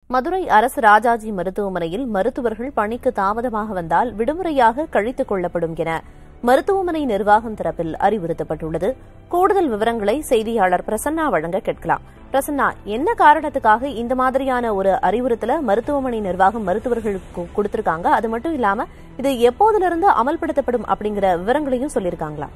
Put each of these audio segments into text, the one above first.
மதுரை அரசு ராஜாஜி மருத்துவமனையில் மருத்துவர்கள் பணிக்கு தாமதமாக வந்தால் விடுமுறையாக கழித்துக் கொள்ளப்படும் என மருத்துவமனை நிர்வாகம் தரப்பில் அறிவுறுத்தப்பட்டுள்ளது கூடுதல் விவரங்களை செய்தியாளர் பிரசன்னா வழங்க கேட்கலாம் பிரசன்னா என்ன காரணத்துக்காக இந்த மாதிரியான ஒரு அறிவுறுத்தலை மருத்துவமனை நிர்வாகம் மருத்துவர்களுக்கு கொடுத்திருக்காங்க அது மட்டும் இல்லாம இது எப்போதிலிருந்து அமல்படுத்தப்படும் அப்படிங்கிற விவரங்களையும் சொல்லியிருக்காங்களா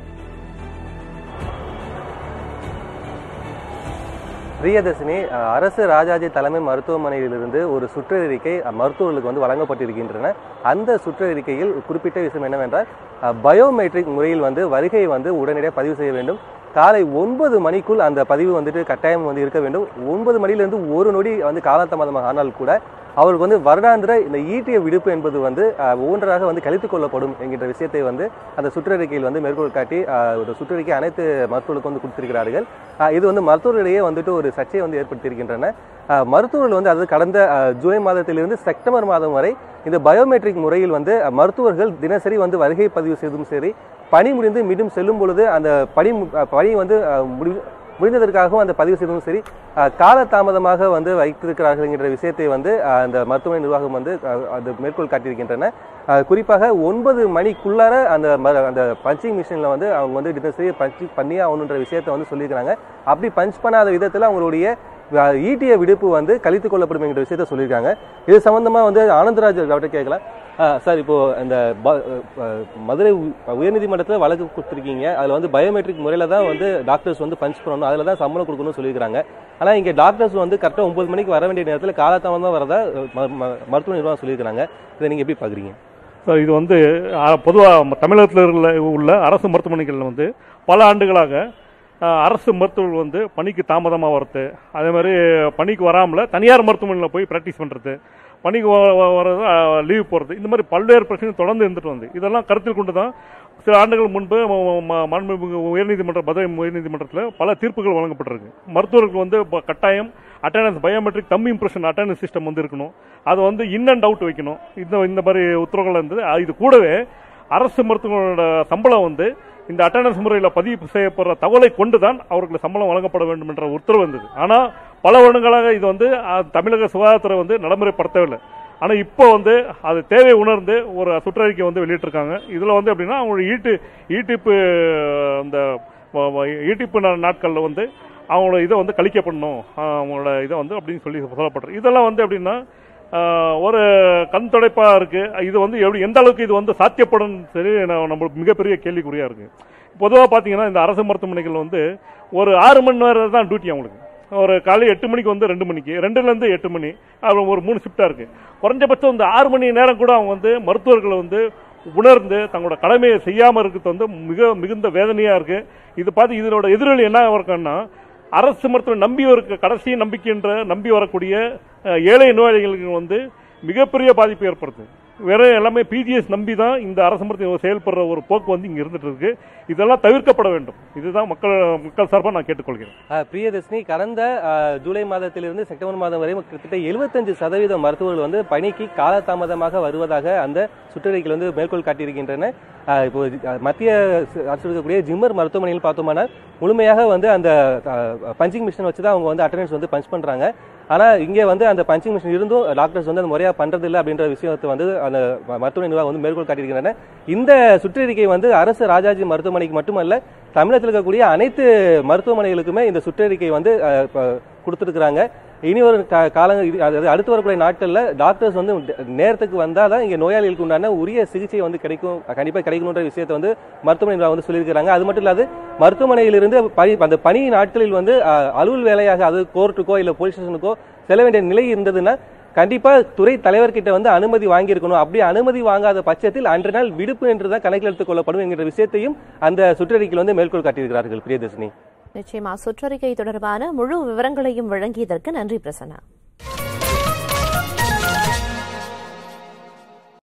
பிரியதர்ஷினி அஹ், அரசு ராஜாஜி தலைமை மருத்துவமனையிலிருந்து ஒரு சுற்றறிக்கை அஹ், மருத்துவர்களுக்கு வந்து வழங்கப்பட்டிருக்கின்றன அந்த சுற்றறிக்கையில் குறிப்பிட்ட விஷயம் என்னவென்றால் அஹ், பயோமெட்ரிக் முறையில் வந்து வருகை வந்து உடனடியாக பதிவு செய்ய வேண்டும் காலை ஒன்பது மணிக்குள் அந்த பதிவு வந்துட்டு கட்டாயம் வந்து இருக்க வேண்டும் ஒன்பது மணியிலிருந்து ஒரு நொடி வந்து காலதாமதமாக ஆனால் கூட அவருக்கு வந்து வருடாந்திர இந்த ஈட்டிய விடுப்பு என்பது வந்து அஹ், ஒவ்வொன்றாக வந்து கழித்துக் கொள்ளப்படும் என்கின்ற விஷயத்தை வந்து அந்த சுற்றறிக்கையில் வந்து மேற்கோள் காட்டி அஹ், ஒரு சுற்றறிக்கை அனைத்து மருத்துவர்களுக்கு வந்து கொடுத்திருக்கிறார்கள் அஹ், இது வந்து மருத்துவர்களிடையே வந்துட்டு ஒரு சர்ச்சையை வந்து ஏற்படுத்தியிருக்கின்றன அஹ், மருத்துவர்கள் வந்து அதாவது கடந்த அஹ், ஜூலை மாதத்திலிருந்து செப்டம்பர் மாதம் வரை இந்த பயோமெட்ரிக் முறையில் வந்து அஹ், மருத்துவர்கள் தினசரி வந்து வருகை பதிவு செய்தும் சரி பணி முடிந்து மீண்டும் செல்லும் பொழுது அந்த பணி மு- அஹ், பணி வந்து அஹ், முடி- முடிந்ததற்காகவும் அந்த பதிவு செய்ததும் சரி அஹ், காலதாமதமாக வந்து வைத்திருக்கிறார்கள் என்கிற விஷயத்தை வந்து அஹ், அந்த மருத்துவமனை நிர்வாகம் வந்து அஹ், அது மேற்கோள் காட்டியிருக்கின்றன அஹ், குறிப்பாக ஒன்பது மணிக்குள்ளார அந்த ம- அந்த பஞ்சிங் மிஷினில் வந்து அவங்க வந்து தினசரி பஞ்ச் பண்ணியே ஆகணுன்ற விஷயத்தை வந்து சொல்லியிருக்கிறாங்க அப்படி பஞ்ச் பண்ணாத விதத்தில் அவங்களுடைய அஹ், ஈட்டிய விடுப்பு வந்து கழித்துக் கொள்ளப்படும் என்கிற விஷயத்த சொல்லியிருக்காங்க இது சம்பந்தமா வந்து ஆனந்தராஜ் அவர்கிட்ட கேட்கலாம் அஹ், சார் இப்போ இந்த ப- அஹ், மதுரை உ- உயர்நீதிமன்றத்தில் வழக்கு கொடுத்துருக்கீங்க அதில் வந்து பயோமெட்ரிக் முறையில் தான் வந்து டாக்டர்ஸ் வந்து பஞ்ச் பண்ணணும் அதில் தான் சம்பளம் கொடுக்கணும்னு சொல்லியிருக்காங்க ஆனால் இங்கே டாக்டர்ஸ் வந்து கரெக்டாக ஒன்பது மணிக்கு வர வேண்டிய நேரத்தில் காலதாமதம் வரதா ம- ம- மருத்துவ நிர்வாகம் சொல்லியிருக்காங்க இதை நீங்கள் எப்படி பார்க்குறீங்க சார் இது வந்து பொதுவாக தமிழகத்தில் உள்ள உள்ள அரசு மருத்துவமனைகளில் வந்து பல ஆண்டுகளாக அஹ், அரசு மருத்துவர்கள் வந்து பணிக்கு தாமதமாக வரது அதே மாதிரி பணிக்கு வராமல் தனியார் மருத்துவமனையில் போய் ப்ராக்டிஸ் பண்ணுறது பணிக்கு வ- வ- வர்றது லீவ் போகிறது இந்த மாதிரி பல்வேறு பிரச்சனை தொடர்ந்து இருந்துட்டு வந்து இதெல்லாம் கருத்தில் கொண்டு தான் சில ஆண்டுகள் முன்பு ம- ம- மாண்புமிகு உயர்நீதிமன்ற மதுரை உயர்நீதிமன்றத்தில் பல தீர்ப்புகள் வழங்கப்பட்டிருக்கு மருத்துவர்களுக்கு வந்து இப்ப கட்டாயம் attendance biometric thumb impression attendance system வந்து இருக்கணும் அது வந்து இன் அண்ட் அவுட் வைக்கணும் இந்த இந்த மாதிரி உத்தரவுகள் இருந்தது அது இது கூடவே அரசு மருத்துவர்களோட சம்பளம் வந்து இந்த அட்டண்டன்ஸ் முறையில் பதிவு செய்யப்படுற தகவலை கொண்டு தான் அவர்களுக்கு சம்பளம் வழங்கப்பட வேண்டும் என்ற உத்தரவு இருந்தது ஆனால் பல வருடங்களாக இது வந்து அஹ், தமிழக சுகாதாரத்துறை வந்து நடைமுறைப்படுத்தவில்லை ஆனால் இப்போ வந்து அது தேவை உணர்ந்து ஒரு சுற்றறிக்கை வந்து வெளியிட்டிருக்காங்க இதில் வந்து எப்படின்னா அவங்களோட ஈட்டு ஈட்டிப்பு அந்த வ- வ- ஈட்டிப்பு நா- நாட்களில் வந்து அவங்களோட இதை வந்து கழிக்கப்படணும் ஆஹ் அவங்களோட இதை வந்து அப்படின்னு சொல்லி சொல்லப்படுறது இதெல்லாம் வந்து எப்படின்னா ஆஹ் ஒரு கண் துடைப்பாக இருக்குது இது வந்து எப்படி எந்த அளவுக்கு இது வந்து சாத்தியப்படும் சரி நான் நம்மளுக்கு மிகப்பெரிய கேள்விக்குறியாக இருக்குது பொதுவாக பார்த்தீங்கன்னா இந்த அரசு மருத்துவமனைகள் வந்து ஒரு ஆறு மணி நேரம் தான் டியூட்டி அவங்களுக்கு ஒரு காலை எட்டு மணிக்கு வந்து ரெண்டு மணிக்கு ரெண்டுலேருந்து எட்டு மணி அப்புறம் ஒரு மூணு ஷிஃப்டாக இருக்குது குறைஞ்சபட்சம் இந்த ஆறு மணி நேரம் கூட அவங்க வந்து மருத்துவர்களை வந்து உணர்ந்து தங்களோட கடமையை செய்யாமல் இருக்கிறது வந்து மிக மிகுந்த வேதனையாக இருக்குது இது பார்த்து இதனோட எதிரொலி என்ன இருக்குன்னா அரசு மருத்துவம் நம்பி இருக்க கடைசி நம்பிக்கைன்ற நம்பி வரக்கூடிய அஹ், ஏழை நோயாளிகளுக்கு வந்து மிகப்பெரிய பாதிப்பு ஏற்படுது வேற எல்லாமே பிஜிஎஸ் நம்பி தான் இந்த அரசு மருத்துவம் செயல்படுற ஒரு போக்கு வந்து இங்கே இருந்துட்டு இருக்கு இதெல்லாம் தவிர்க்கப்பட வேண்டும் இதுதான் மக்கள் மக்கள் சார்பாக நான் கேட்டுக்கொள்கிறேன் அஹ், பிரியதர்ஷினி கடந்த அஹ், ஜூலை மாதத்திலிருந்து செப்டம்பர் மாதம் வரை கிட்டத்தட்ட எழுபத்தஞ்சு சதவீத மருத்துவர்கள் வந்து பணிக்கு காலதாமதமாக வருவதாக அந்த சுற்றறிக்கையில் வந்து மேற்கோள் காட்டியிருக்கின்றன அஹ், இப்போ அஹ், மத்திய சு- அரசு இருக்கக்கூடிய ஜிம்மர் மருத்துவமனையில் பார்த்தோம்னா முழுமையாக வந்து அந்த பஞ்சிங் மிஷின் வச்சு தான் அவங்க வந்து அட்டண்டன்ஸ் வந்து பஞ்ச் பண்றாங்க ஆனா இங்கே வந்து அந்த பஞ்சிங் மிஷின் இருந்தும் டாக்டர்ஸ் வந்து அந்த முறையா பண்றது இல்லை அப்படின்ற விஷயத்தை வந்து அந்த ம- மருத்துவமனை நிர்வாகம் வந்து மேற்கோள் காட்டியிருக்கின்றன இந்த சுற்றறிக்கை வந்து அரசு ராஜாஜி மருத்துவமனைக்கு மட்டுமல்ல தமிழகத்தில் இருக்கக்கூடிய அனைத்து மருத்துவமனைகளுக்குமே இந்த சுற்றறிக்கை வந்து அஹ், இப்ப கொடுத்திருக்கிறாங்க இனி ஒரு கா- காலங்கள் இது- அதாவது அடுத்து வரக்கூடிய நாட்கள்ல டாக்டர்ஸ் வந்து நேரத்துக்கு வந்தால் தான் இங்க நோயாளிகளுக்கு உண்டான உரிய சிகிச்சை வந்து கிடைக்கும் கண்டிப்பா கிடைக்கணுன்ற விஷயத்தை வந்து மருத்துவமனை நிர்வாகம் வந்து சொல்லியிருக்கிறாங்க அது மட்டும் இல்லாது மருத்துவமனையிலிருந்து பணி அந்த பணி நாட்களில் வந்து அஹ், அலுவல் வேலையாக அது கோர்ட்டுக்கோ இல்ல போலீஸ் ஸ்டேஷனுக்கோ செல்ல வேண்டிய நிலை இருந்ததுன்னா கண்டிப்பா துறை தலைவர்கிட்ட வந்து அனுமதி வாங்கியிருக்கணும் அப்படி அனுமதி வாங்காத பட்சத்தில் அன்று நாள் விடுப்பு என்று தான் கணக்கில் எடுத்துக் கொள்ளப்படும் என்கிற விஷயத்தையும் அந்த சுற்றறிக்கையில் வந்து மேற்கோள் காட்டியிருக்கிறார்கள் பிரியதர்ஷினி நிச்சயமா சுற்றறிக்கை தொடர்பான முழு விவரங்களையும் வழங்கியதற்கு நன்றி பிரசன்னா